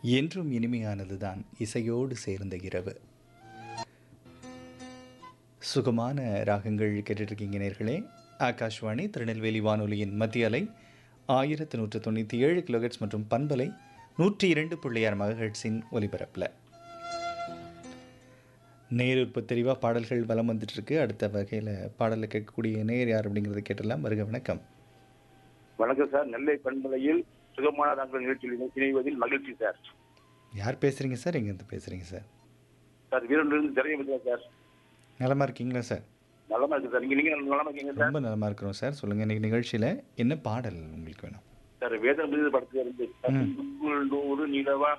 என்றும் இனிமையானதுதான் இசையோடு சேர்ந்த இரவு சுகமான ராகங்கள் கேட்டுட்ருக்கீங்க நேர்களே ஆகாஷ்வாணி திருநெல்வேலி வானொலியின் மத்திய அலை ஆயிரத்து நூற்று தொண்ணூற்றி ஏழு கிலோஹெட்ஸ் மற்றும் பண்பலை நூற்றி இரண்டு புள்ளியார் மகஹெட்ஸின் ஒலிபரப்பில் நேரு தெளிவாக பாடல்கள் வலம் வந்துட்டு இருக்கு அடுத்த வகையில் பாடலில் கேட்கக்கூடிய நேர் யார் அப்படிங்கிறத கேட்டலாம் வருக வணக்கம் வணக்கம் சார் நெல்லை பண்பலையில் சுகமான தாங்கள் நிகழ்ச்சியில் இணை- இணைவதில் மகிழ்ச்சி சார் யார் பேசுகிறீங்க சார் எங்கேருந்து பேசுகிறீங்க சார் சார் வீரனிலிருந்து திரைய பேசுகிறேன் சார் நலமாக இருக்கீங்களா சார் நலமா இருக்கு சார் நீங்க நீங்க நலமா இருக்கீங்க சார் ரொம்ப நலமாக இருக்கிறோம் சார் சொல்லுங்கள் இன்றைக்கி நிகழ்ச்சியில் என்ன பாடல் உங்களுக்கு வேணும் சார் வேதம் விருது படத்துல இருந்து ம். நூறு நிலவா